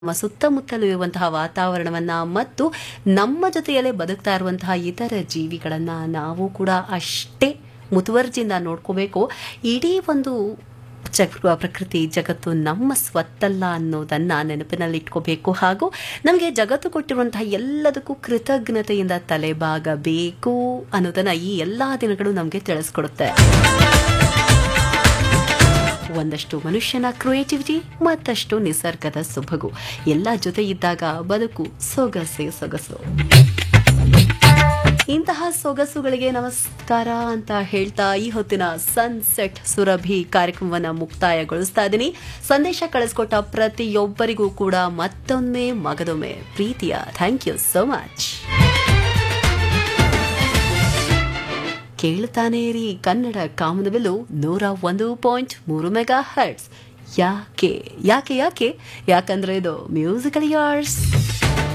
ನಮ್ಮ ಸುತ್ತಮುತ್ತಲೂ ಇರುವಂತಹ ವಾತಾವರಣವನ್ನ ಮತ್ತು ನಮ್ಮ ಜೊತೆಯಲ್ಲೇ ಬದುಕ್ತಾ ಇರುವಂತಹ ಇತರ ಜೀವಿಗಳನ್ನ ನಾವು ಕೂಡ ಅಷ್ಟೇ ಮುತುವರ್ಜಿಯಿಂದ ನೋಡ್ಕೋಬೇಕು ಇಡೀ ಒಂದು ಜಗ್ ಪ್ರಕೃತಿ ಜಗತ್ತು ನಮ್ಮ ಸ್ವತ್ತಲ್ಲ ಅನ್ನೋದನ್ನ ನೆನಪಿನಲ್ಲಿಟ್ಕೋಬೇಕು ಹಾಗೂ ನಮಗೆ ಜಗತ್ತು ಕೊಟ್ಟಿರುವಂತಹ ಎಲ್ಲದಕ್ಕೂ ಕೃತಜ್ಞತೆಯಿಂದ ತಲೆಬಾಗಬೇಕು ಅನ್ನೋದನ್ನ ಈ ಎಲ್ಲಾ ದಿನಗಳು ನಮಗೆ ತಿಳಿಸ್ಕೊಡುತ್ತೆ ಒಂದಷ್ಟು ಮನುಷ್ಯನ ಕ್ರಿಯೇಟಿವಿಟಿ ಮತ್ತಷ್ಟು ನಿಸರ್ಗದ ಸೊಬಗು ಎಲ್ಲ ಜೊತೆ ಇದ್ದಾಗ ಬದುಕು ಸೊಗಸೆ ಸೊಗಸು ಇಂತಹ ಸೊಗಸುಗಳಿಗೆ ನಮಸ್ಕಾರ ಅಂತ ಹೇಳ್ತಾ ಈ ಹೊತ್ತಿನ ಸನ್ಸೆಟ್ ಸುರಭಿ ಕಾರ್ಯಕ್ರಮವನ್ನ ಮುಕ್ತಾಯಗೊಳಿಸ್ತಾ ಇದ್ದೀನಿ ಸಂದೇಶ ಕಳಿಸ್ಕೊಟ್ಟ ಪ್ರತಿಯೊಬ್ಬರಿಗೂ ಕೂಡ ಮತ್ತೊಮ್ಮೆ ಮಗದೊಮ್ಮೆ ಪ್ರೀತಿಯ ಥ್ಯಾಂಕ್ ಯು ಸೋ ಮಚ್ ಕೇಳ್ತಾನೆ ಇರಿ ಕನ್ನಡ ಕಾಮನಬಿಲ್ಲು ನೂರ ಒಂದು ಪಾಯಿಂಟ್ ಮೂರು ಮೆಗಾ ಹರ್ಟ್ಸ್ ಯಾಕೆ ಯಾಕೆ ಯಾಕೆ ಯಾಕಂದ್ರೆ ಇದು ಮ್ಯೂಸಿಕಲ್ ಯಾರ್ಸ್